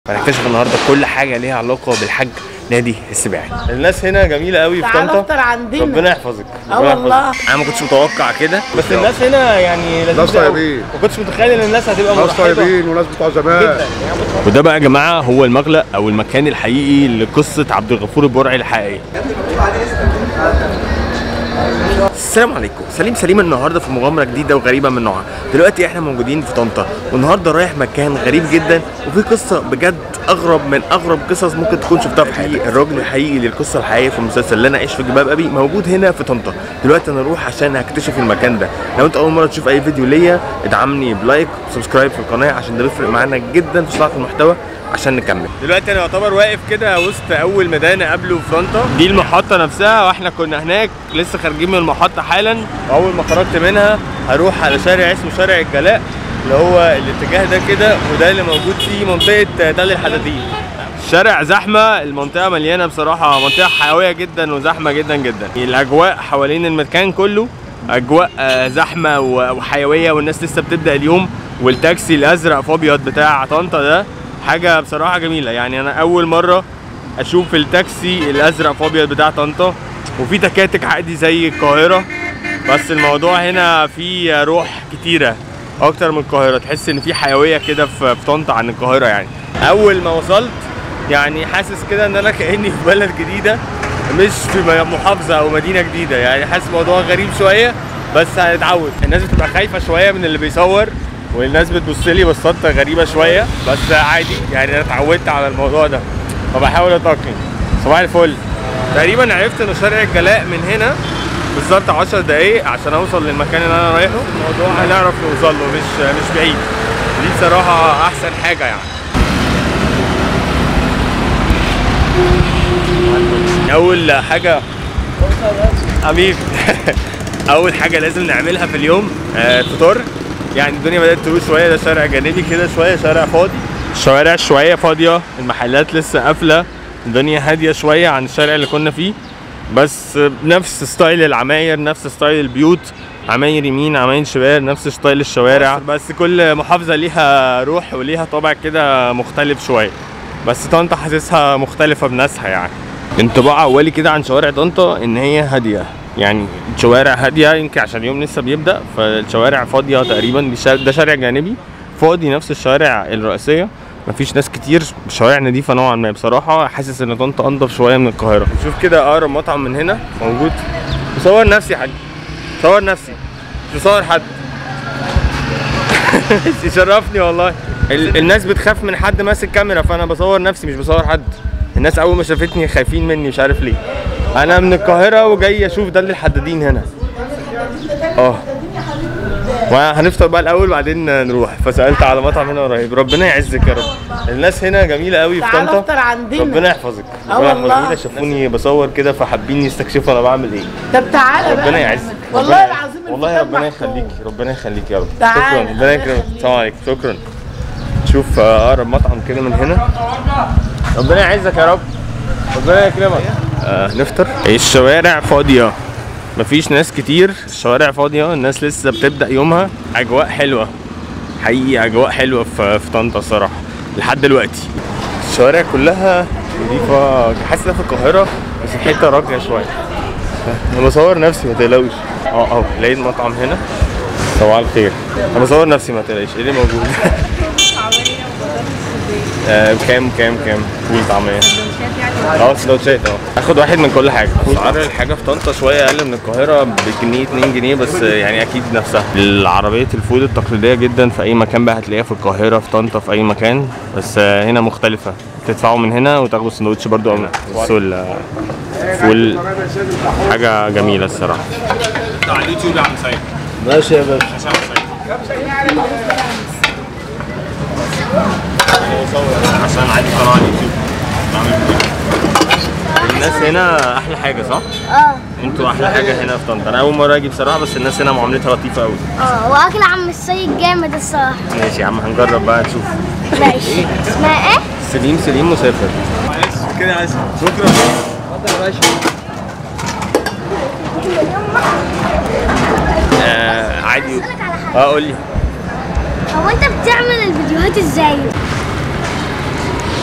هنكتشف النهارده كل حاجه ليها علاقه بالحج نادي السباعي الناس هنا جميله قوي في تعالى طنطا افطر عندنا ربنا يحفظك اه ربنا والله. يحفظك. انا ما كنتش متوقع كده بس الناس هنا يعني لذيذه ناس قوي. طيبين. ما كنتش متخيل ان الناس هتبقى ناس مرحبه طيبين وناس بتوع زمان جدا وده بقى يا جماعه هو المغلق او المكان الحقيقي لقصه عبد الغفور البرعي الحقيقيه السلام عليكم سليم سليم النهارده في مغامره جديده وغريبه من نوعها دلوقتي احنا موجودين في طنطا والنهارده رايح مكان غريب جدا وفي قصه بجد اغرب من اغرب قصص ممكن تكون شفتها في حياتك الراجل الحقيقي للقصه الحقيقيه في المسلسل اللي انا عايش في جباب ابي موجود هنا في طنطا دلوقتي انا اروح عشان هكتشف المكان ده لو انت اول مره تشوف اي فيديو ليا ادعمني بلايك وسبسكرايب في القناه عشان ده بيفرق معانا جدا في صناعه المحتوى عشان نكمل دلوقتي انا يعتبر واقف كده وسط اول ميدان قبله في طنطا دي المحطه نفسها واحنا كنا هناك لسه خارجين من المحطه حالا واول ما خرجت منها هروح على شارع اسمه شارع الجلاء اللي هو الاتجاه ده كده وده اللي موجود فيه منطقه تل الحدادين الشارع زحمه المنطقه مليانه بصراحه منطقه حيويه جدا وزحمه جدا جدا الاجواء حوالين المكان كله اجواء آه، زحمه و- وحيويه والناس لسه بتبدا اليوم والتاكسي الازرق في ابيض بتاع طنطا ده حاجه بصراحه جميله يعني انا اول مره اشوف التاكسي الازرق في ابيض بتاع طنطا وفي تكاتك عادي زي القاهره بس الموضوع هنا فيه روح كتيره اكتر من القاهره تحس ان في حيويه كده في في طنطا عن القاهره يعني اول ما وصلت يعني حاسس كده ان انا كاني في بلد جديده مش في م- محافظه او مدينه جديده يعني حاسس الموضوع غريب شويه بس هنتعود الناس بتبقى خايفه شويه من اللي بيصور والناس بتبص لي بصات غريبه شويه بس عادي يعني انا اتعودت على الموضوع ده فبحاول اتاقلم صباح الفل تقريبا عرفت ان شارع الجلاء من هنا بالظبط 10 دقايق عشان اوصل للمكان اللي انا رايحه الموضوع هنعرف نوصل له مش مش بعيد دي بصراحه احسن حاجه يعني اول حاجه حبيبي اول حاجه لازم نعملها في اليوم آه، فطار يعني الدنيا بدات تروح شويه ده شارع جانبي كده شويه شارع فاضي الشوارع شويه فاضيه المحلات لسه قافله الدنيا هاديه شويه عن الشارع اللي كنا فيه بس نفس ستايل العماير نفس ستايل البيوت عماير يمين عماير شمال نفس ستايل الشوارع بس كل محافظه ليها روح وليها طابع كده مختلف شويه بس طنطا حاسسها مختلفه بناسها يعني انطباع اولي كده عن شوارع طنطا ان هي هاديه يعني شوارع هاديه يمكن عشان اليوم لسه بيبدا فالشوارع فاضيه تقريبا دي شا- ده شارع جانبي فاضي نفس الشوارع الرئيسيه مفيش ناس كتير شوارع نظيفه نوعا ما بصراحه حاسس ان طنطا انضف شويه من القاهره شوف كده اقرب مطعم من هنا موجود بصور نفسي يا حاج بصور نفسي مش بصور حد يشرفني والله ال- الناس بتخاف من حد ماسك كاميرا فانا بصور نفسي مش بصور حد الناس اول ما شافتني خايفين مني مش عارف ليه انا من القاهره وجاي اشوف ده اللي الحدادين هنا اه وهنفطر بقى الاول بعدين نروح فسالت على مطعم هنا قريب ربنا يعزك يا رب الناس هنا جميله قوي في تعالى طنطا افطر عندنا ربنا يحفظك اه ربنا والله. يحفظك شافوني بصور كده فحابين يستكشفوا انا بعمل ايه طب تعالى بقى ربنا يعزك والله ربنا- العظيم والله الفطار ربنا محفوظ. يخليك ربنا يخليك يا رب تعال، شكرا ربنا الله يكرمك يخليك. السلام عليكم شكرا شوف آه، اقرب مطعم كده من هنا ربنا يعزك يا رب ربنا يكرمك آه نفطر الشوارع فاضيه مفيش ناس كتير الشوارع فاضيه الناس لسه بتبدا يومها اجواء حلوه حقيقي اجواء حلوه في في طنطا الصراحه لحد دلوقتي الشوارع كلها نضيفه حاسس إنها في القاهره بس في حته راقيه شويه انا بصور نفسي ما تقلقوش اه اه لقيت مطعم هنا صباح الخير انا بصور نفسي ما تقلقش ايه اللي موجود آه كام كام كام فول طعميه اه سندوتشات اه اخد واحد من كل حاجه اسعار الحاجه في طنطا شويه اقل من القاهره بجنيه 2 جنيه بس يعني اكيد نفسها العربيه الفول التقليديه جدا في اي مكان بقى هتلاقيها في القاهره في طنطا في اي مكان بس آه، هنا مختلفه تدفعوا من هنا وتاخدوا السندوتش برضو او بصوا ال- الفول حاجه جميله الصراحه على اليوتيوب يا عم سيد ماشي يا باشا عشان عندي قناه على اليوتيوب بعمل فيديو. الناس هنا احلى حاجه صح؟ اه انتوا احلى حاجه هنا في طنطا انا اول مره اجي بصراحه بس الناس هنا معاملتها لطيفه قوي اه واكل عم السيد جامد الصراحه ماشي يا عم هنجرب بقى نشوف ماشي اسمها ايه؟ سليم سليم مسافر كده عايز شكرا اتفضل يا باشا آه عادي اسالك على حاجه اه قول لي هو انت بتعمل الفيديوهات ازاي؟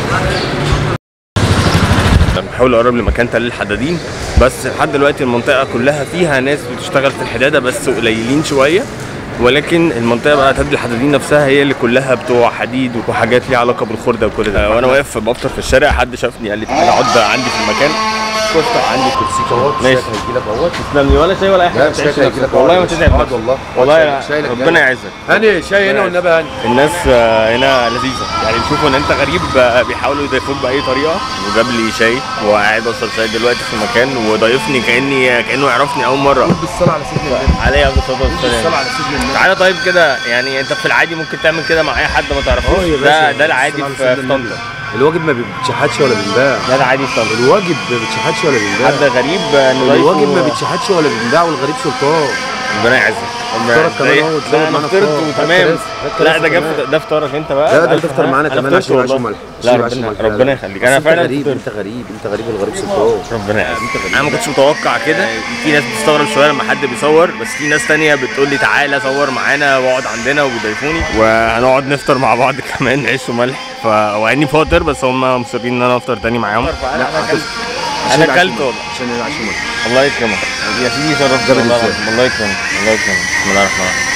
بحاول اقرب لمكان تل الحدادين بس لحد دلوقتي المنطقه كلها فيها ناس بتشتغل في الحداده بس قليلين شويه ولكن المنطقه بقى تل الحدادين نفسها هي اللي كلها بتوع حديد وحاجات ليها علاقه بالخرده وكل ده وانا واقف بفطر في الشارع حد شافني قال لي تعالى اقعد عندي في المكان كنت عندي كرسي اهوت ماشي هيجي لك اهوت تسلم لي ولا شاي ولا اي حاجه لا شايلك تعيش هيجي لك نفسك. والله ما تتعب اقعد نفسك. والله والله شايلك ربنا يعزك هاني شاي هنا والنبي هاني الناس آه، هنا لذيذه يعني بيشوفوا ان انت غريب آه، بيحاولوا يضيفوك باي طريقه وجاب لي شاي وقاعد اشرب شاي دلوقتي في المكان وضايفني كاني كانه يعرفني اول مره بالصلاه على سيدنا النبي عليه افضل الصلاه بالصلاه والسلام على سيدنا النبي تعالى طيب كده يعني انت في العادي ممكن تعمل كده مع اي حد ما تعرفوش اه يا ده باشا، ده العادي بالصلاة في على في سيدنا طنطا الواجب ما بيتشحتش ولا بينباع ده العادي في طنطا الواجب ما بيتشحتش ولا بينباع حد غريب آه، نضيفه الواجب ما بيتشحتش ولا بينباع والغريب سلطان ربنا يعزك فطارك كمان ازاي؟ اهو، لا تزود انا معانا فطرت فطار. وتمام فطر لا ده كمان. جاب ده فطارك انت بقى لا ده ألف تفطر هنا. معانا أنا كمان فطرت عشان عيش والله. وملح لا عشان عيش ربنا وملح. ربنا يخليك انا انت فعلا غريب فطرت. انت غريب انت غريب والغريب سلطان ربنا يعزك انا ما كنتش متوقع كده في ناس بتستغرب شويه لما حد بيصور بس في ناس تانية بتقول لي تعالى صور معانا واقعد عندنا وبيضيفوني وهنقعد نفطر مع بعض كمان عيش وملح ف واني فاطر بس هم مصرين ان انا افطر تاني معاهم لا انا اكلت والله عشان العيش وملح الله يكرمك يا سيدي شرفت جابر والله ازاي؟ العظيم. الله يكرمك الله يكرمك بسم الله الرحمن الرحيم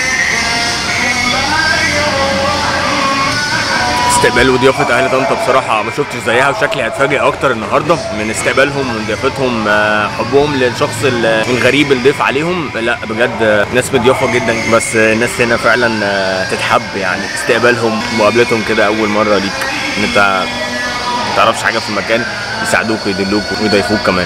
استقبال وضيافة أهل طنطا بصراحة ما شفتش زيها وشكلي هتفاجئ أكتر النهاردة من استقبالهم ومن ضيافتهم آه، حبهم للشخص ال- الغريب اللي ضيف عليهم لا بجد آه، ناس مضيافة جدا بس آه، الناس هنا فعلا آه، تتحب يعني استقبالهم مقابلتهم كده أول مرة ليك إن أنت ما تعرفش حاجة في المكان يساعدوك ويدلوك ويضيفوك كمان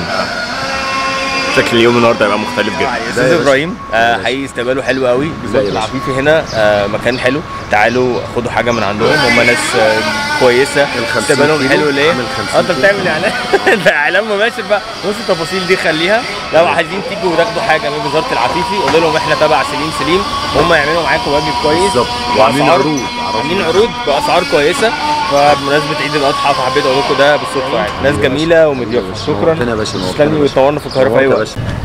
شكل اليوم النهارده هيبقى مختلف جدا زي استاذ بس. ابراهيم آه حقيقي استقباله حلو قوي بالذات زي بس. العفيفي هنا آه مكان حلو تعالوا خدوا حاجه من عندهم هم ناس آه كويسه الخمسين استقبالهم كيلو، حلو ليه؟ عامل خمسين اه انت كيلو. بتعمل اعلان ده اعلان مباشر بقى بص التفاصيل دي خليها لو عايزين تيجوا وتاخدوا حاجه من وزاره العفيفي قولوا لهم احنا تبع سليم سليم هم يعملوا معاكم واجب كويس بالظبط. وعاملين وأسعار- عروض. عاملين عروض باسعار كويسه فبمناسبه عيد الاضحى فحبيت اقول لكم ده بالصدفه يعني ناس جميله ومضيافه شكرا نورتنا يا باشا، نورتنا تسلمي يا باشا. وتنورنا في القاهره في اي نورت يا وقت باشا.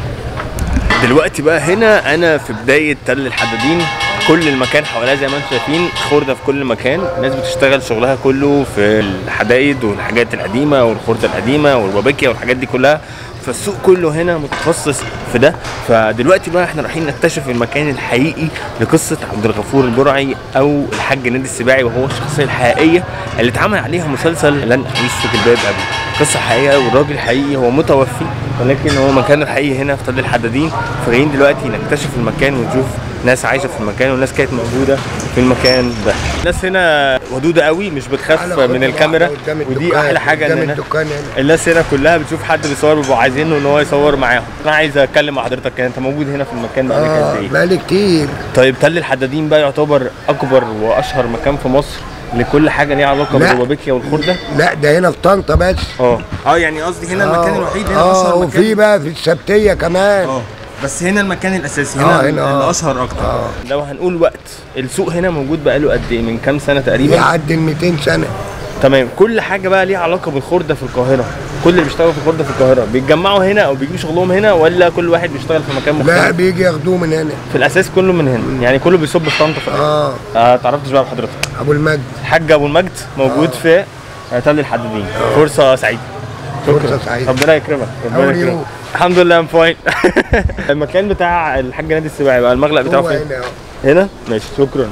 دلوقتي بقى هنا انا في بدايه تل الحدادين كل المكان حواليا زي ما انتم شايفين خرده في كل مكان ناس بتشتغل شغلها كله في الحدايد والحاجات القديمه والخرده القديمه والبابيكيا والحاجات دي كلها فالسوق كله هنا متخصص في ده فدلوقتي بقى احنا رايحين نكتشف المكان الحقيقي لقصه عبد الغفور البرعي او الحاج نادي السباعي وهو الشخصيه الحقيقيه اللي اتعمل عليها مسلسل لن اعيش في جلباب ابي قصه حقيقيه والراجل الحقيقي هو متوفي ولكن هو مكانه الحقيقي هنا في تل الحدادين فجايين دلوقتي نكتشف المكان ونشوف ناس عايشه في المكان وناس كانت موجوده في المكان ده الناس هنا ودوده قوي مش بتخاف من الكاميرا ودي احلى حاجه ان قدام هنا الدكان هنا الناس هنا كلها بتشوف حد بيصور بيبقوا عايزينه ان هو يصور معاهم انا عايز اتكلم مع حضرتك كده انت موجود هنا في المكان بقالك اه قد ايه بقالي كتير طيب تل الحدادين بقى يعتبر اكبر واشهر مكان في مصر لكل حاجه ليها علاقه لا. بالروبابيكيا والخرده لا ده هنا في طنطا بس اه اه يعني قصدي هنا المكان الوحيد هنا اه اشهر وفي مكان بقى في السبتيه كمان اه بس هنا المكان الاساسي آه، هنا, هنا، آه. الاشهر اكتر آه. لو هنقول وقت السوق هنا موجود بقاله قد ايه من كام سنه تقريبا يعدي ال 200 سنه تمام كل حاجه بقى ليها علاقه بالخرده في القاهره كل اللي بيشتغلوا في الخرده في القاهره بيتجمعوا هنا او بيجيبوا شغلهم هنا ولا كل واحد بيشتغل في مكان لا مختلف بيجي ياخدوه من هنا في الاساس كله من هنا يعني كله بيصب في طنطا في اه آه تعرفتش بقى بحضرتك ابو المجد الحاج ابو المجد موجود في آه، تل الحدادين فرصه سعيده فرصه سعيده ربنا يكرمك ربنا How are you? يكرمك الحمد لله ام فاين المكان بتاع الحاج نادي السباعي بقى المغلق بتاعه هو فين هنا أهو. هنا ماشي شكرا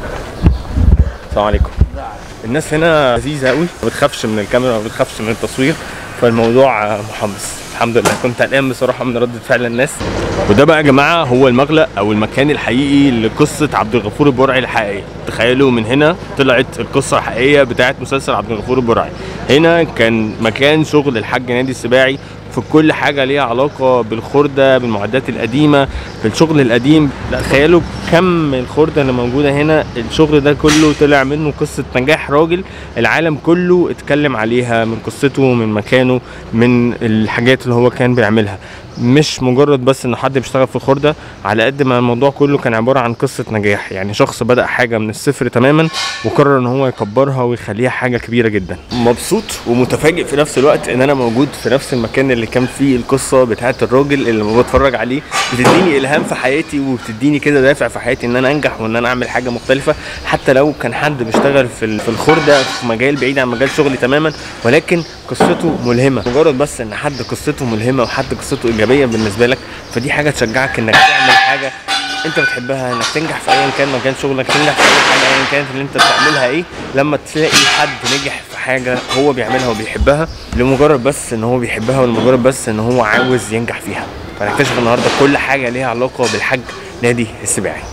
السلام عليكم الناس هنا لذيذه قوي ما بتخافش من الكاميرا ما بتخافش من التصوير فالموضوع آه، محمس الحمد لله كنت قلقان بصراحه من رده فعل الناس وده بقى يا جماعه هو المغلق او المكان الحقيقي لقصه عبد الغفور البرعي الحقيقيه تخيلوا من هنا طلعت القصه الحقيقيه بتاعت مسلسل عبد الغفور البرعي هنا كان مكان شغل الحاج نادي السباعي في كل حاجه ليها علاقه بالخرده بالمعدات القديمه بالشغل القديم لا تخيلوا كم الخرده اللي موجوده هنا الشغل ده كله طلع منه قصه نجاح راجل العالم كله اتكلم عليها من قصته من مكانه من الحاجات اللي هو كان بيعملها مش مجرد بس ان حد بيشتغل في الخرده على قد ما الموضوع كله كان عباره عن قصه نجاح يعني شخص بدا حاجه من الصفر تماما وقرر ان هو يكبرها ويخليها حاجه كبيره جدا مبسوط ومتفاجئ في نفس الوقت ان انا موجود في نفس المكان اللي اللي كان فيه القصه بتاعه الراجل اللي لما بتفرج عليه بتديني الهام في حياتي وبتديني كده دافع في حياتي ان انا انجح وان انا اعمل حاجه مختلفه حتى لو كان حد بيشتغل في ال- في الخرده في مجال بعيد عن مجال شغلي تماما ولكن قصته ملهمه مجرد بس ان حد قصته ملهمه وحد قصته ايجابيه بالنسبه لك فدي حاجه تشجعك انك تعمل حاجه انت بتحبها انك تنجح في ايا كان مكان شغلك تنجح في اي حاجه ايا كانت اللي انت بتعملها ايه لما تلاقي حد نجح في حاجه هو بيعملها وبيحبها لمجرد بس ان هو بيحبها ولمجرد بس ان هو عاوز ينجح فيها فنكتشف النهارده كل حاجه ليها علاقه بالحاج نادي السباعي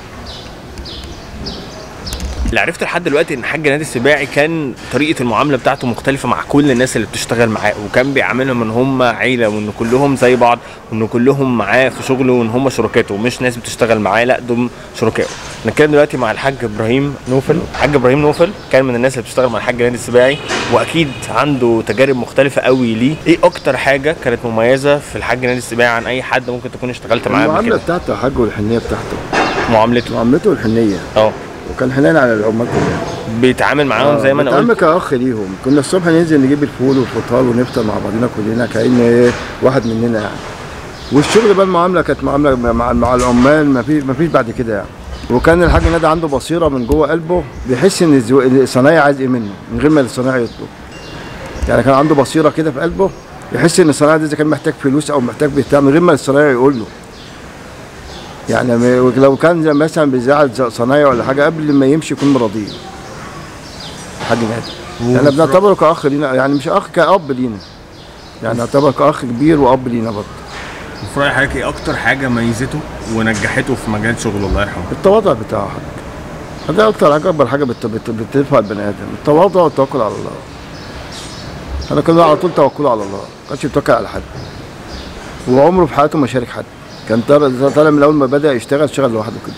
اللي عرفته لحد دلوقتي ان حاج نادي السباعي كان طريقه المعامله بتاعته مختلفه مع كل الناس اللي بتشتغل معاه وكان بيعاملهم ان هم عيله وان كلهم زي بعض وان كلهم معاه في شغله وان هم شركاته مش ناس بتشتغل معاه لا دول شركائه نتكلم دلوقتي مع الحاج ابراهيم نوفل الحاج ابراهيم نوفل كان من الناس اللي بتشتغل مع الحاج نادي السباعي واكيد عنده تجارب مختلفه قوي ليه ايه اكتر حاجه كانت مميزه في الحاج نادي السباعي عن اي حد ممكن تكون اشتغلت معاه قبل المعامله كده بتاعته يا حاج والحنيه بتاعته معاملته معاملته الحنيه اه وكان حنين على العمال كلها بيتعامل معاهم زي ما انا بيتعامل قلت كاخ ليهم كنا الصبح ننزل نجيب الفول والفطار ونفطر مع بعضنا كلنا كأن ايه واحد مننا يعني والشغل بقى المعامله كانت معامله مع مع العمال ما فيش ما فيش بعد كده يعني وكان الحاج نادي عنده بصيره من جوه قلبه بيحس ان الزو- الصنايعي عايز ايه منه من غير ما الصنايعي يطلب يعني كان عنده بصيره كده في قلبه يحس ان الصنايعي ده اذا كان محتاج فلوس او محتاج بتاع من غير ما الصنايعي يقول له يعني م- لو كان مثلا بيزعل صنايعي ولا حاجه قبل ما يمشي يكون مرضيه حاج نادي احنا بنعتبره كاخ لينا يعني مش اخ كاب لينا يعني نعتبره كاخ كبير واب لينا برضه في رأي حضرتك ايه اكتر حاجه ميزته ونجحته في مجال شغله الله يرحمه التواضع بتاعه حاجه ده اكتر حاجه اكبر حاجه بت- بت- بترفع البني ادم التواضع والتوكل على الله انا كان على طول توكله على الله ما كانش بيتوكل على حد وعمره في حياته ما شارك حد كان طالع طالع من اول ما بدا يشتغل اشتغل لوحده كده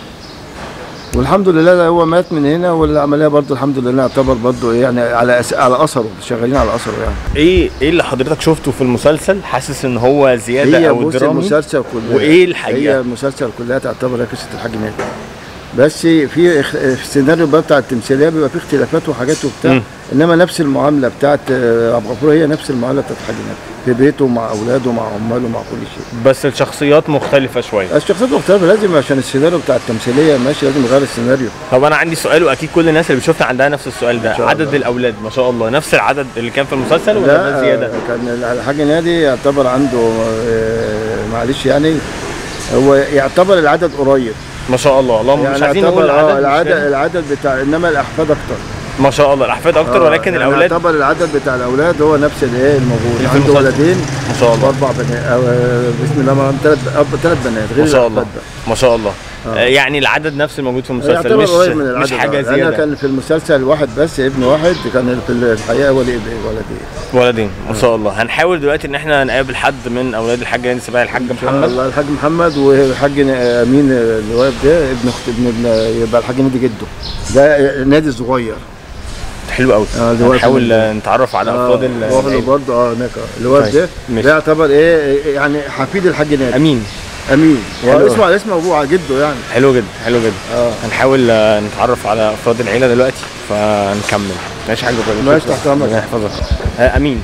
والحمد لله ده هو مات من هنا والعمليه برضه الحمد لله يعتبر برضه إيه يعني على أس... على اثره شغالين على اثره يعني ايه ايه اللي حضرتك شفته في المسلسل حاسس ان هو زياده هي او بص درامي المسلسل كلها وايه الحقيقة؟ هي المسلسل كلها تعتبر هي قصه الحاج نادي بس في اخ- في السيناريو بقى بتاع التمثيليه بيبقى فيه اختلافات وحاجات وبتاع مم. انما نفس المعامله بتاعت آه، عبد الغفور هي نفس المعامله بتاعت الحاج نادي في بيته مع اولاده مع عماله مع كل شيء بس الشخصيات مختلفه شويه الشخصيات مختلفه لازم عشان السيناريو بتاع التمثيليه ماشي لازم يغير السيناريو طب انا عندي سؤال واكيد كل الناس اللي بتشوفنا عندها نفس السؤال ده شاء عدد الله. الاولاد ما شاء الله نفس العدد اللي كان في المسلسل ولا لا ده زياده آه، كان الحاج نادي يعتبر عنده آه، معلش يعني هو يعتبر العدد قريب ما شاء الله اللهم مش عايزين يعتبر نقول اه العدد العدد العدد العدد بتاع انما الاحفاد اكتر ما شاء الله الاحفاد اكتر آه، ولكن يعني الاولاد يعتبر العدد بتاع الاولاد هو نفس الايه الموجود اللي في عنده المسلسل. ولدين ما شاء الله واربع بنات أو آه، بسم الله ما ثلاث ثلاث بنات غير ما شاء الله الأحفاد بقى. ما شاء الله آه. آه. يعني العدد نفس الموجود في المسلسل يعتبر مش قريب من العدد مش حاجه آه. انا زياده كان في المسلسل واحد بس ابن واحد كان في الحقيقه ولد ولدين ولدين ما شاء الله هنحاول دلوقتي ان احنا نقابل حد من اولاد الحاج نادي السباعي الحاج ان شاء محمد الله الحاج محمد والحاج امين اللي واقف ده ابن اخت ابن ابن يبقى الحاج نادي جده ده نادي صغير حلو قوي آه، دلوقتي هنحاول من- آه، نتعرف على افراد ال- واخده العيلة. برضه اه هناك آه. اللي واقف طيب، ده ماشي. ده يعتبر ايه يعني حفيد الحاج نادي امين امين حلو. هو اسمه على اسم ابوه على جده يعني حلو جدا حلو جدا اه هنحاول آه، نتعرف على افراد العيله دلوقتي فنكمل ماشي يا حاج ابراهيم ماشي، شكراً. تحت أمرك. ربنا يحفظك آه، امين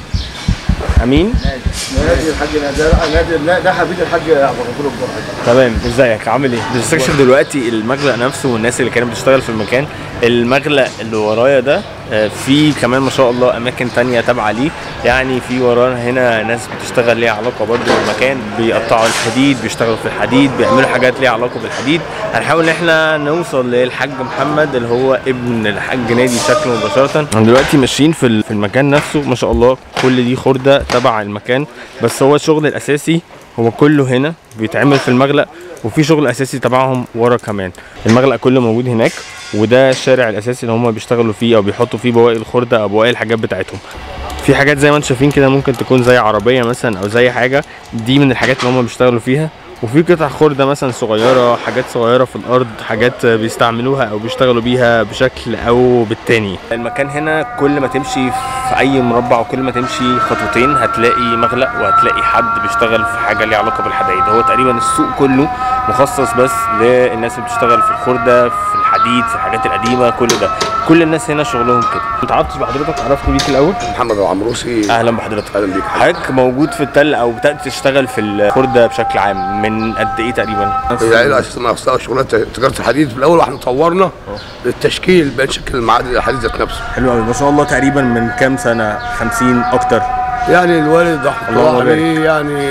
امين نادي الحاج نادي ده نادي لا، ده حفيد الحاج عبد الغفور الجرعي تمام ازيك عامل ايه بنستكشف دلوقتي المغلق نفسه والناس اللي كانت بتشتغل في المكان المغلق اللي ورايا ده آه، في كمان ما شاء الله اماكن تانية تابعه ليه يعني في ورانا هنا ناس بتشتغل ليها علاقه برضه بالمكان بيقطعوا الحديد بيشتغلوا في الحديد بيعملوا حاجات ليها علاقه بالحديد هنحاول ان احنا نوصل للحاج محمد اللي هو ابن الحاج نادي شكله مباشره احنا دلوقتي ماشيين في ال- في المكان نفسه ما شاء الله كل دي خرده تبع المكان بس هو الشغل الاساسي هو كله هنا بيتعمل في المغلق وفي شغل اساسي تبعهم ورا كمان المغلق كله موجود هناك وده الشارع الاساسي اللي هم بيشتغلوا فيه او بيحطوا فيه بواقي الخرده او بواقي الحاجات بتاعتهم في حاجات زي ما انتم شايفين كده ممكن تكون زي عربيه مثلا او زي حاجه دي من الحاجات اللي هم بيشتغلوا فيها وفي قطع خردة مثلا صغيرة حاجات صغيرة في الأرض حاجات بيستعملوها أو بيشتغلوا بيها بشكل أو بالتاني المكان هنا كل ما تمشي في في اي مربع وكل ما تمشي خطوتين هتلاقي مغلق وهتلاقي حد بيشتغل في حاجه ليها علاقه بالحدايد هو تقريبا السوق كله مخصص بس للناس اللي بتشتغل في الخرده في الحديد في الحاجات القديمه كل ده كل الناس هنا شغلهم كده ما تعرفتش بحضرتك عرفني بيك الاول محمد ابو عمروسي اهلا بحضرتك اهلا بيك حضرتك موجود في التل او بدات تشتغل في الخرده بشكل عام من قد ايه تقريبا العيله اساسا ما اصلا شغلانه تجاره الحديد في الاول واحنا طورنا التشكيل بنشكل المعادن الحديد ذات نفسه حلو قوي ما شاء الله تقريبا من كام سنه 50 اكتر يعني الوالد رحمه اللهم الله بارك. عليه يعني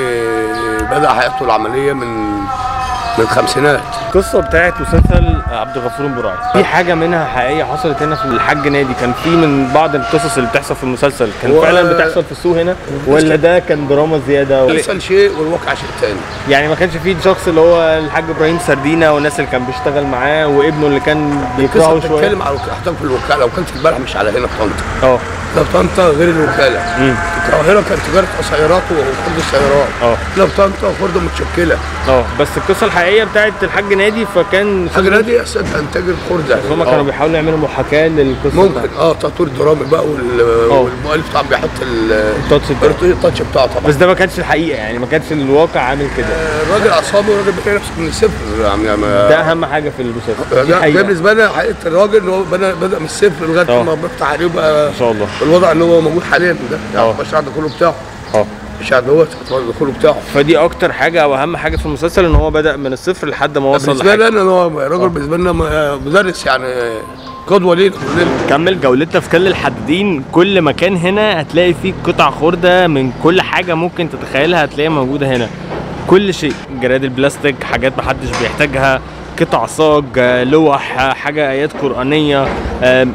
بدا حياته العمليه من من الخمسينات القصه بتاعت مسلسل عبد الغفور البرعي في حاجه منها حقيقيه حصلت هنا في الحاج نادي كان في من بعض القصص اللي بتحصل في المسلسل كان هو- فعلا بتحصل في السوق هنا ولا ده كان دراما زياده ولا- المسلسل شيء والواقع شيء ثاني يعني ما كانش فيه الشخص اللي هو الحاج ابراهيم سردينه والناس اللي كان بيشتغل معاه وابنه اللي كان بيكرهه القصه شويه بتتكلم على احتاج في الوكاله وكانت امبارح مش على هنا في طنطا اه ده في طنطا غير الوكاله مم. القاهره كانت تجاره سيارات وخرد السيارات اه لا في طنطا خرده متشكله اه بس القصه الحقيقيه بتاعت الحاج نادي فكان حاجه نادي اساسا انتاج الخرده هما كانوا بيحاولوا يعملوا محاكاه للقصه ممكن اه تطوير درامي بقى وال... آه. والمؤلف طبعا بيحط ال- التاتش بتاعه. التاتش بتاعه طبعا بس ده ما كانش الحقيقه يعني ما كانش الواقع عامل كده الراجل عصامي والراجل بيلاقي نفسه من الصفر يعني ما- ده اهم حاجه في المسلسل دي ده ده حقيقه بالنسبه لنا حقيقه الراجل ان هو بدا بدا من الصفر لغايه آه. ما بيفتح عليه بقى ما شاء الله الوضع اللي هو موجود حاليا ده آه. يعني الشعب ده كله بتاعه اه الشعب دوت ده كله بتاعه فدي اكتر حاجه او اهم حاجه في المسلسل ان هو بدا من الصفر لحد ما وصل بالنسبه لحاجه لنا ان هو راجل بالنسبه لنا م- مدرس يعني قدوه لينا كلنا كمل جولتنا في كل الحدادين كل مكان هنا هتلاقي فيه قطع خردة من كل حاجة ممكن تتخيلها هتلاقيها موجودة هنا كل شيء جراد البلاستيك حاجات محدش بيحتاجها قطع صاج آه، لوح حاجة آيات قرآنية آم،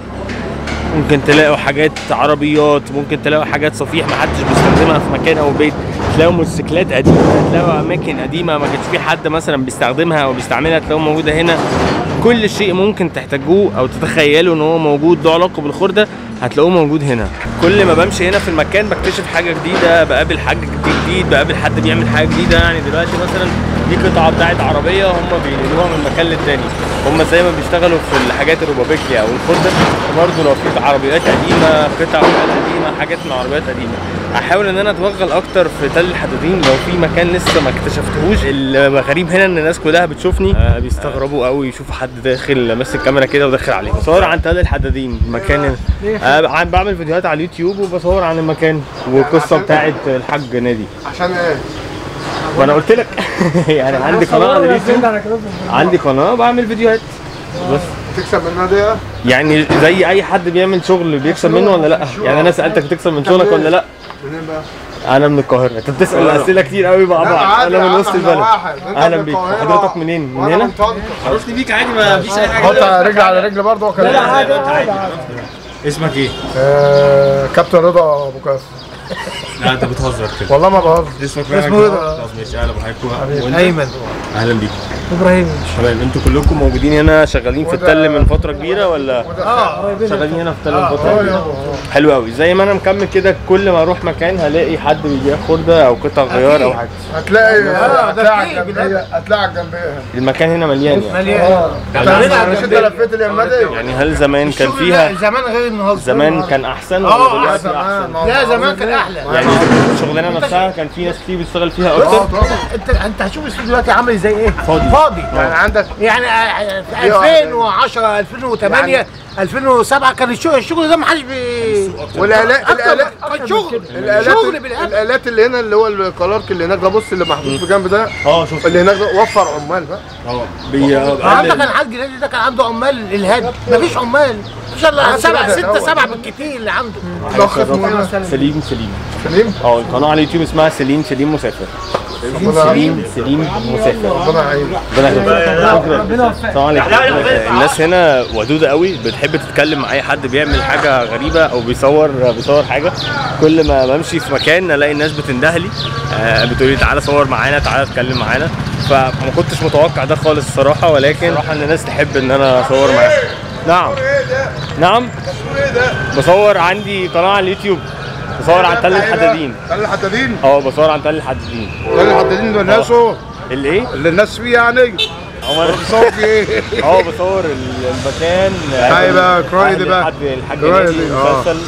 ممكن تلاقوا حاجات عربيات ممكن تلاقوا حاجات صفيح محدش بيستخدمها في مكان او بيت تلاقوا موتوسيكلات قديمه تلاقوا اماكن قديمه ما كانش في حد مثلا بيستخدمها او بيستعملها تلاقوها موجوده هنا كل شيء ممكن تحتاجوه او تتخيلوا ان هو موجود له علاقه بالخرده هتلاقوه موجود هنا كل ما بمشي هنا في المكان بكتشف حاجه جديده بقابل حاج جديد بقابل حد بيعمل حاجه جديده يعني دلوقتي مثلا دي قطعه بتاعت عربيه هم بينقلوها من مكان للتاني هم زي ما بيشتغلوا في الحاجات الروبابيكيا او الخرده برضه لو في عربيات قديمه قطع غيار قديمه حاجات من عربيات قديمه احاول ان انا اتوغل اكتر في تل الحدادين لو في مكان لسه ما اكتشفتهوش الغريب هنا ان الناس كلها بتشوفني آه بيستغربوا قوي يشوفوا حد داخل ماسك كاميرا كده وداخل عليه بصور عن تل الحدادين مكان هنا آه عن- بعمل فيديوهات على اليوتيوب وبصور عن المكان والقصه بتاعت الحاج نادي عشان ايه؟ ما انا قلت لك يعني عندي قناه على اليوتيوب عندي قناه بعمل فيديوهات بس تكسب منها دي يعني زي اي حد بيعمل شغل بيكسب منه ولا لا يعني انا سالتك بتكسب من شغلك ولا لا منين بقى؟ انا من القاهره انت بتسال اسئله كتير قوي مع لا، بعض عادي انا يا من عم، وسط احنا البلد واحد. انت اهلا من بيك القاهرة حضرتك منين من وانا هنا من طنطا عرفني بيك عادي ما فيش اي حط رجل على رجل برضه وكلام اسمك ايه آه، كابتن رضا ابو كاس لا انت بتهزر كده والله ما بهزر اسمك اسمه رضا خلاص ماشي اهلا بحضرتك ايمن اهلا بيك ابراهيم تمام انتوا كلكم موجودين هنا شغالين في وده- التل من فتره كبيره ولا اه قريبين شغالين هنا في التل من فتره كبيره حلو قوي زي ما انا مكمل كده كل ما اروح مكان هلاقي حد بيبيع خرده او قطع غيار او حاجه هتلاقي ده هتلاقي على في الجنبيه هتلاقي على الجنبيه المكان هنا مليان يعني. مليان هنا مش انت لفيت اليمه دي يعني هل زمان كان الشغل فيها ده زمان غير النهارده زمان كان احسن اه، ولا دلوقتي زمان احسن ما هو لا زمان عاوزين كان ايه؟ احلى يعني الشغلانه نفسها كان في ناس كتير بتشتغل فيها اه اكتر طبعا انت انت هتشوف السوق دلوقتي عامل زي ايه؟ فاضي. فاضي يعني عندك يعني آه، في دي واحدة. 2010 2008 يعني- 2007 كان الشغل الشغل ده ما حدش بي والالات أكتر- الالات كان شغل الالات شغل بالآخر الالات اللي هنا اللي هو الكلارك اللي هناك ده بص اللي محطوط في جنب ده اه شوف اللي هناك ده وفر عمال بقى اه بي عندك كان الحاج نادي ده كان عنده عمال الهاد مفيش عمال مفيش الا سبعه سته سبعه بالكتير اللي عنده الاخ اسمه ايه؟ سليم سليم سليم اه القناه على اليوتيوب اسمها سليم سليم مسافر سليم سليم مسافر ربنا يعينك ربنا يخليك السلام عليكم الناس هنا ودودة قوي بتحب تتكلم مع اي حد بيعمل حاجة غريبة او بيصور بيصور حاجة كل ما بمشي في مكان الاقي الناس بتندهلي آه، بتقولي تعالى صور معانا تعالى اتكلم معانا فما كنتش متوقع ده خالص الصراحة ولكن صراحة ان الناس تحب ان انا اصور معاها نعم نعم بصور عندي قناة على اليوتيوب بصور عن تل الحدادين تل الحدادين اه بصور عن تل الحدادين تل الحدادين دول ناسه الايه؟ اللي الناس فيه يعني عمر بتصور في ايه؟ اه بصور ال- المكان أيوة بقى، كراي دي أهل بقى. الحاج الحاج كراي نادي دي، اه المسلسل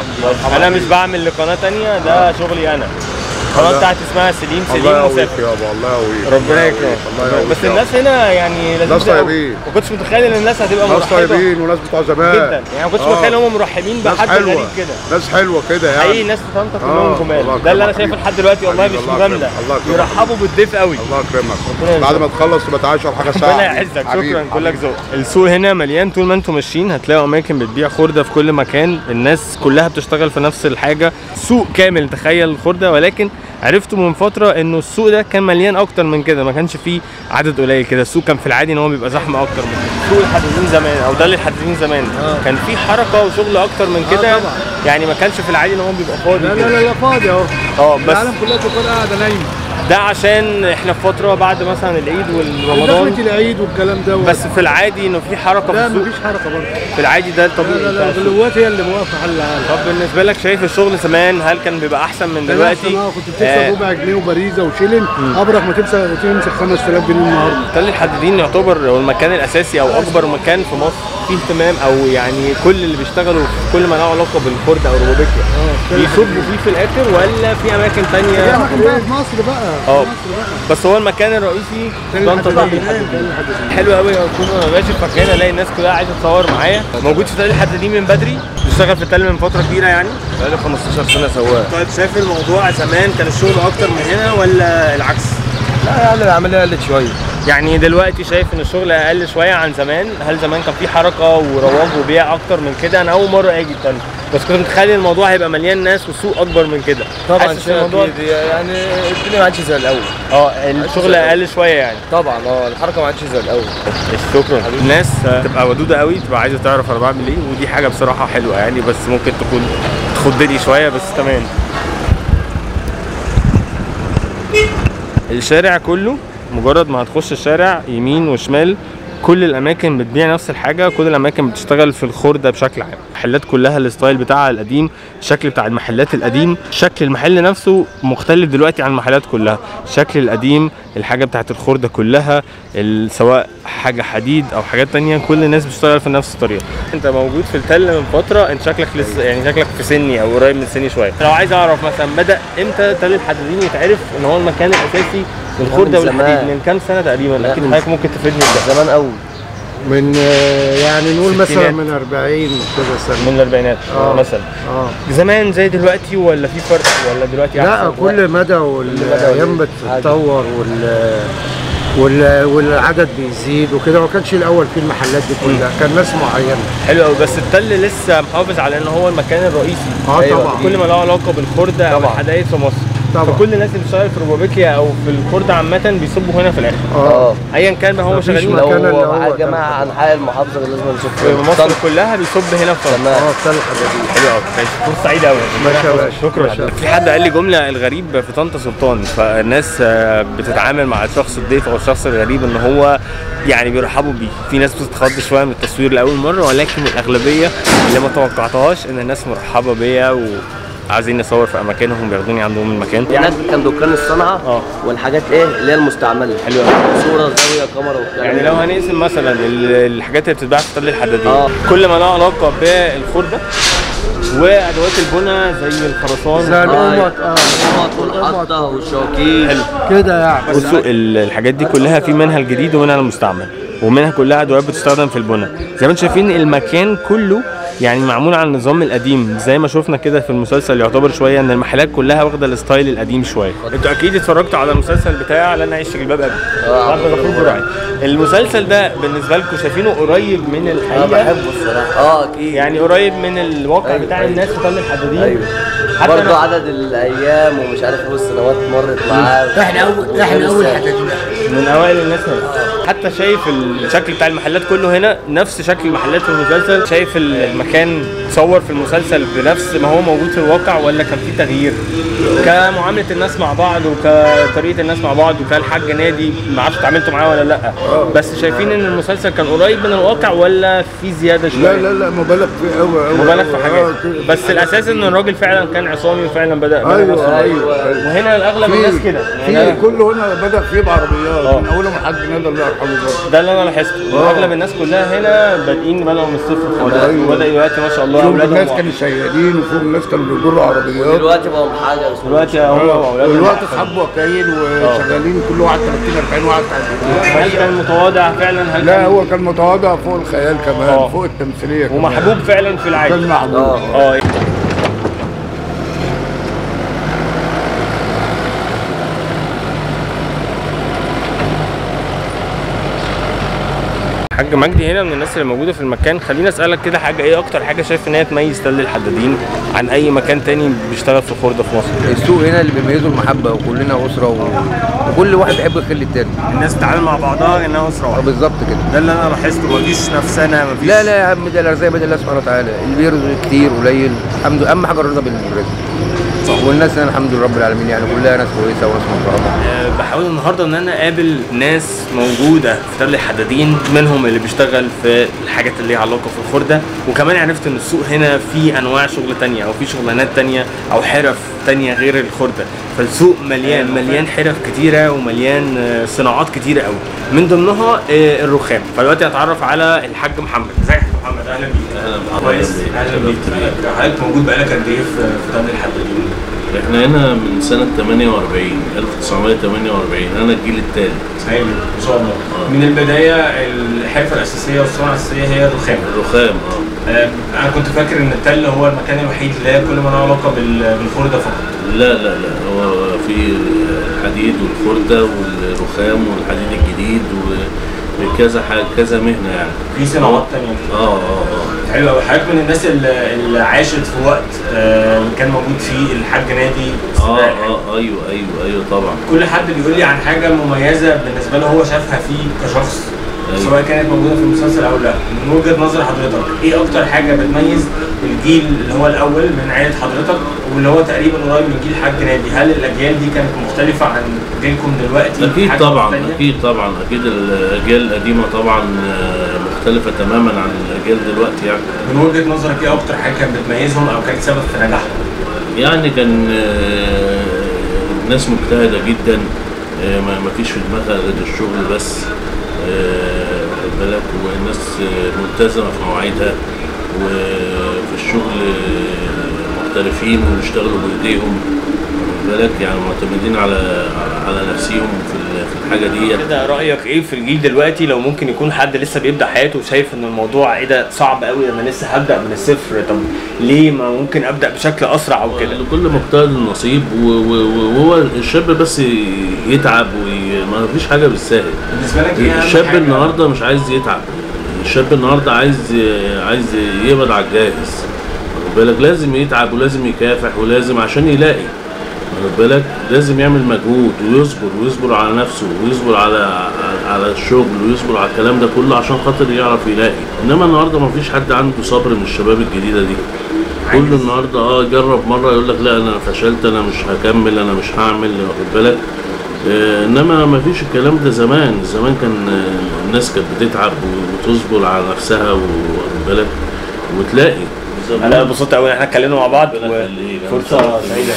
اه انا مش بعمل لقناه تانية ده شغلي انا القناه بتاعتي اسمها سليم الله سليم يقويك مسافر يابا الله يقويك ربنا يكرمك الله يقويك بس يابا. الناس هنا يعني لذيذة ناس أوي. طيبين. ما كنتش متخيل ان الناس هتبقى ناس مرحبه طيبين وناس بتوع زمان جدا يعني ما كنتش آه. متخيل ان هم مرحبين ناس بحد حلوه غريب كده ناس حلوه كده يعني حقيقي ناس في طنطا كلهم آه، جمال الله ده اللي انا يكرمك شايفه حبيبي. لحد دلوقتي والله حبيبي، مش الله مجامله يكرمك، الله يكرمك. يرحبوا بالضيف قوي الله يكرمك ربنا بعد ما يرزقك. تخلص تبقى تعالى اشرب حاجه ساعه ربنا يعزك حبيبي، شكرا كلك حبيبي. ذوق السوق هنا مليان طول ما انتم ماشيين هتلاقوا اماكن بتبيع خرده في كل مكان الناس كلها بتشتغل في نفس الحاجه سوق كامل تخيل الخرده ولكن عرفتوا من فتره انه السوق ده كان مليان اكتر من كده ما كانش فيه عدد قليل كده السوق كان في العادي ان هو بيبقى زحمه اكتر من كده سوق الحدادين زمان او ده اللي الحدادين زمان كان فيه حركه وشغل اكتر من كده يعني ما كانش في العادي ان هو بيبقى فاضي لا كده. لا لا فاضي اهو اه بس العالم كلها تكون قاعده نايمه ده عشان احنا في فتره بعد مثلا العيد دخلة والرمضان العيد والكلام ده بس في العادي انه في حركه في لا السوق مفيش حركه برضه في العادي ده الطبيعي لا لا بتاع لا السوق. الغلوات هي اللي موقفه حل العالم طب بالنسبه لك شايف الشغل زمان هل كان بيبقى احسن من دلوقتي؟ اه كنت بتكسب آه، ربع جنيه وبريزه وشيلن ابرك ما تكسب تمسك 5000 جنيه النهارده تل الحدادين يعتبر هو المكان الاساسي او اكبر مكان في مصر فيه اهتمام او يعني كل اللي بيشتغلوا في كل ما له علاقه بالخرده او الروبوبيكيا بيصبوا فيه في الاخر ولا في اماكن تانية اماكن بقى في مصر بقى اه بس هو المكان الرئيسي طنطا تل الحدادين حلو قوي اكون انا ماشي في مكان الاقي الناس كلها عايزه تصور معايا موجود في تل الحدادين من بدري بيشتغل في التل من فتره كبيره يعني بقالي 15 سنه سواق طيب شايف الموضوع زمان كان الشغل اكتر من هنا ولا العكس؟ لا يعني العمليه قلت شويه يعني دلوقتي شايف ان الشغل اقل شويه عن زمان هل زمان كان في حركه ورواج وبيع اكتر من كده انا اول مره اجي التاني بس كنت متخيل الموضوع هيبقى مليان ناس والسوق اكبر من كده طبعا حاسس شيء الموضوع اكيد يعني الدنيا ما عادش زي الاول اه الشغل اقل شويه يعني طبعا اه الحركه ما عادش زي الاول شكرا الناس تبقى ودوده قوي تبقى عايزه تعرف انا بعمل ايه ودي حاجه بصراحه حلوه يعني بس ممكن تكون تخضني شويه بس تمام الشارع كله مجرد ما هتخش الشارع يمين وشمال كل الاماكن بتبيع نفس الحاجه كل الاماكن بتشتغل في الخرده بشكل عام المحلات كلها الستايل بتاعها القديم الشكل بتاع المحلات القديم شكل المحل نفسه مختلف دلوقتي عن المحلات كلها الشكل القديم الحاجه بتاعت الخرده كلها ال- سواء حاجه حديد او حاجات تانية كل الناس بتشتغل في نفس الطريقه انت موجود في التل من فتره انت شكلك لسه يعني شكلك في سني او قريب من سني شويه لو عايز اعرف مثلا بدا امتى تل الحدادين يتعرف ان هو المكان الاساسي للخرده من زمان. والحديد من كام سنه تقريبا لا، اكيد من- حضرتك ممكن تفيدني بده زمان قوي من آه، يعني نقول مثلا ستينات. من 40 كده سنه من الاربعينات آه. مثلا اه زمان زي دلوقتي ولا في فرق ولا دلوقتي لا احسن كل مدى والايام بتتطور وال وال- والعدد بيزيد وكده ما كانش الاول في المحلات دي كلها كان ناس معينه حلو قوي بس التل لسه محافظ على ان هو المكان الرئيسي اه أيوة. طبعا كل ما له علاقه بالخرده او طبعا. الحدائق في مصر طبعا. فكل الناس اللي بتشتغل في الروبابيكيا او في الخرده عامه بيصبوا هنا في الاخر اه ايا كان ما هم مفيش شغالين مكان لو اللي لو هو مع ده. جماعه انحاء المحافظه لازم نشوف في مصر كلها بيصب هنا في طنطا تمام اه التل الحدادين حلو قوي ماشي فرصه سعيده قوي باشا باشا شكرا باشا. في حد قال لي جمله الغريب في طنطا سلطان فالناس آه، بتتعامل مع الشخص الضيف او الشخص الغريب ان هو يعني بيرحبوا بيه في ناس بتتخض شويه من التصوير لاول مره ولكن الاغلبيه اللي ما توقعتهاش ان الناس مرحبه بيا وعايزين نصور في اماكنهم بياخدوني عندهم المكان هناك كان دكان الصنعه اه. والحاجات ايه اللي هي المستعمله حلو قوي. صوره زاويه كاميرا وبتاع يعني لو هنقسم مثلا ال- الحاجات اللي بتتباع في تل الحدادين اه. كل ما لها علاقه بالخرده وادوات البناء زي الخرسان زي القمط اه والقطه والشواكيش حلو كده يعني بصوا ال- الحاجات دي كلها في منها الجديد ومنها المستعمل ومنها كلها ادوات بتستخدم في البناء زي ما انتم شايفين المكان كله يعني معمول على النظام القديم زي ما شفنا كده في المسلسل يعتبر شويه ان المحلات كلها واخده الستايل القديم شويه انتوا اكيد اتفرجتوا على المسلسل بتاع لن اعيش في جلباب ابي اه. عبد الغفور برعي المسلسل ده بالنسبه لكم شايفينه قريب من انا الحقيقه بحبه الصراحه اه اكيد يعني قريب من الواقع أيوة، بتاع أيوة. الناس في تل الحدادين ايوه حتى برضه أنا- عدد الايام ومش عارف ايه والسنوات مرت معاه احنا اول احنا اول حدادين من اوائل الناس هنا حتى شايف الشكل بتاع المحلات كله هنا نفس شكل المحلات في المسلسل شايف المكان تصور في المسلسل بنفس ما هو موجود في الواقع ولا كان في تغيير كمعامله الناس مع بعض وكطريقه الناس مع بعض وكالحاج نادي ما اعرفش اتعاملتوا معاه ولا لا بس شايفين ان المسلسل كان قريب من الواقع ولا في زياده شويه لا لا لا مبالغ فيه قوي قوي مبالغ في حاجات بس الاساس ان الراجل فعلا كان عصامي وفعلا بدا بدا ايوه نفسه. ايوه ايوه وهنا الاغلب الناس كده في يعني كله هنا بدا فيه بعربيات اه. من اولهم الحاج نادر الله برضه ده اللي انا لاحظته آه. اغلب الناس كلها هنا بادئين بدأوا من الصفر خالص أيوة. وبدا دلوقتي ما شاء الله فوق الناس اولادهم كانوا شيالين وفوق الناس كانوا بيجروا عربيات دلوقتي بقوا حاجه اسمها دلوقتي هم واولادهم دلوقتي اصحاب وكاين وشغالين كل واحد 30 40 واحد تحت هل كان متواضع فعلا هل لا كان هو كان متواضع فوق الخيال كمان آه. فوق التمثيليه كمان. ومحبوب فعلا في العالم كان محبوب اه حاج مجدي هنا من الناس اللي موجوده في المكان خليني اسالك كده حاجه ايه اكتر حاجه شايف ان هي تميز تل الحدادين عن اي مكان تاني بيشتغل في خرده في مصر السوق هنا اللي بيميزه المحبه وكلنا اسره و... وكل واحد بيحب الخير للتاني الناس بتتعامل مع بعضها انها اسره اه واحده بالظبط كده ده اللي انا لاحظته مفيش نفسنا مفيش لا لا يا عم ده الارزاق بيد الله سبحانه وتعالى اللي بيرزق كتير قليل الحمد لله اهم حاجه الرضا بالرزق والناس هنا الحمد لله رب العالمين يعني كلها ناس كويسه وناس محترمه آه، بحاول النهارده ان انا اقابل ناس موجوده في تل الحدادين منهم اللي بيشتغل في الحاجات اللي ليها علاقه في الخرده وكمان عرفت ان السوق هنا فيه انواع شغل تانية او في شغلانات تانية او حرف تانية غير الخرده فالسوق مليان مليان حرف كتيره ومليان آه، صناعات كتيره قوي من ضمنها آه، الرخام فدلوقتي هتعرف على الحاج محمد ازيك يا حاج محمد اهلا بيك اهلا بحضرتك كويس اهلا بيك حضرتك موجود بقالك قد ايه في في تل الحدادين احنا هنا من سنة 48 1948 انا الجيل الثالث هايل ان شاء الله من البدايه الحرفه الاساسيه والصناعه الاساسيه هي الرخام الرخام اه آه، انا كنت فاكر ان التل هو المكان الوحيد اللي هي كل ما له علاقه بال- بالخرده فقط لا لا لا هو في الحديد والخردة والرخام والحديد الجديد وكذا حاجة كذا مهنة يعني في صناعات تانية اه اه اه حلو قوي حضرتك من الناس اللي, اللي عاشت في وقت آه، كان موجود فيه الحاج نادي اه سباعي. اه ايوه ايوه ايوه طبعا كل حد بيقول لي عن حاجه مميزه بالنسبه له هو شافها فيه كشخص أيوة. سواء كانت موجوده في المسلسل او لا من وجهه نظر حضرتك ايه اكتر حاجه بتميز الجيل اللي هو الاول من عائله حضرتك واللي هو تقريبا قريب من جيل حاج نادي هل الاجيال دي كانت مختلفه عن جيلكم دلوقتي اكيد حاجة طبعا تانية؟ اكيد طبعا اكيد الاجيال القديمة طبعا آه، مختلفة تماما عن الاجيال دلوقتي يعني من وجهه نظرك ايه اكتر حاجه كانت بتميزهم او كانت سبب في نجاحهم يعني كان آه، ناس مجتهدة جدا آه، ما ما فيش في دماغها غير الشغل بس آه، واخد بالك والناس آه، ملتزمة في مواعيدها وفي الشغل آه، محترفين وبيشتغلوا بإيديهم واخد بالك يعني معتمدين على على نفسهم في ال- في الحاجة دي كده رايك ايه في الجيل دلوقتي لو ممكن يكون حد لسه بيبدا حياته وشايف ان الموضوع ايه ده صعب قوي انا لسه هبدا من الصفر طب ليه ما ممكن ابدا بشكل اسرع او كده لكل مجتهد نصيب و- و- وهو الشاب بس يتعب وما فيش حاجة بالسهل بالنسبه لك ايه أهم الشاب حاجة؟ النهارده مش عايز يتعب الشاب النهارده عايز عايز يقبض على الجاهز واخد بالك لازم يتعب ولازم يكافح ولازم عشان يلاقي واخد بالك لازم يعمل مجهود ويصبر ويصبر على نفسه ويصبر على على الشغل ويصبر على الكلام ده كله عشان خاطر يعرف يلاقي انما النهارده ما فيش حد عنده صبر من الشباب الجديده دي كله النهارده اه جرب مره يقول لك لا انا فشلت انا مش هكمل انا مش هعمل واخد بالك آه، انما ما فيش الكلام ده زمان زمان كان آه، الناس كانت بتتعب وتصبر على نفسها واخد بالك وتلاقي انا اتبسطت قوي ان احنا اتكلمنا مع بعض ربنا يخليك. وفرصه سعيده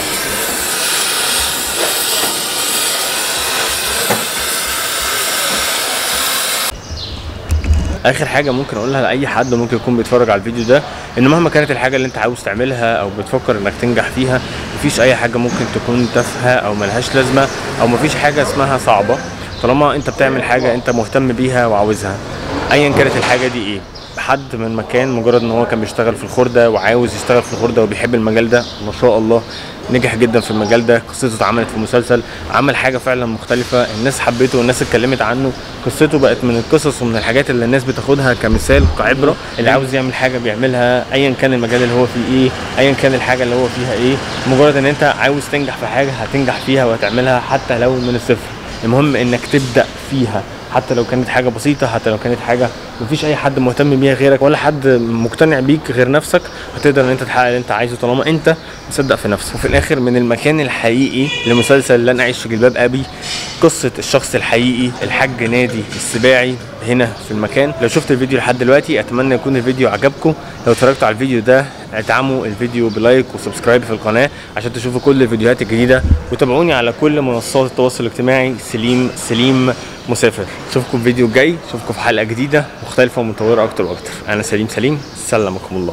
اخر حاجه ممكن اقولها لاي حد ممكن يكون بيتفرج على الفيديو ده ان مهما كانت الحاجه اللي انت عاوز تعملها او بتفكر انك تنجح فيها مفيش اي حاجه ممكن تكون تافهه او ملهاش لازمه او مفيش حاجه اسمها صعبه طالما انت بتعمل حاجه انت مهتم بيها وعاوزها ايا كانت الحاجه دي ايه حد من مكان مجرد ان هو كان بيشتغل في الخرده وعاوز يشتغل في الخرده وبيحب المجال ده ما شاء الله نجح جدا في المجال ده قصته اتعملت في مسلسل عمل حاجه فعلا مختلفه الناس حبته والناس اتكلمت عنه قصته بقت من القصص ومن الحاجات اللي الناس بتاخدها كمثال كعبره اللي عاوز يعمل حاجه بيعملها ايا كان المجال اللي هو فيه ايه ايا كان الحاجه اللي هو فيها ايه مجرد ان انت عاوز تنجح في حاجه هتنجح فيها وهتعملها حتى لو من الصفر المهم انك تبدا فيها حتى لو كانت حاجه بسيطه حتى لو كانت حاجه مفيش اي حد مهتم بيها غيرك ولا حد مقتنع بيك غير نفسك هتقدر ان انت تحقق اللي انت عايزه طالما انت مصدق في نفسك وفي الاخر من المكان الحقيقي لمسلسل لن اعيش في جلباب ابي قصه الشخص الحقيقي الحاج نادي السباعي هنا في المكان لو شفت الفيديو لحد دلوقتي اتمنى يكون الفيديو عجبكم لو اتفرجتوا على الفيديو ده ادعموا الفيديو بلايك وسبسكرايب في القناه عشان تشوفوا كل الفيديوهات الجديده وتابعوني على كل منصات التواصل الاجتماعي سليم سليم مسافر اشوفكم في فيديو جاي اشوفكم في حلقه جديده مختلفه ومطوره اكتر واكتر انا سليم سليم سلمكم الله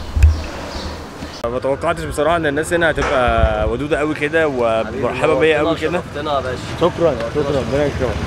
ما توقعتش بصراحه ان الناس هنا هتبقى ودوده قوي كده ومرحبه بيا قوي كده شرفتنا يا باشا شكرا شكرا ربنا يكرمك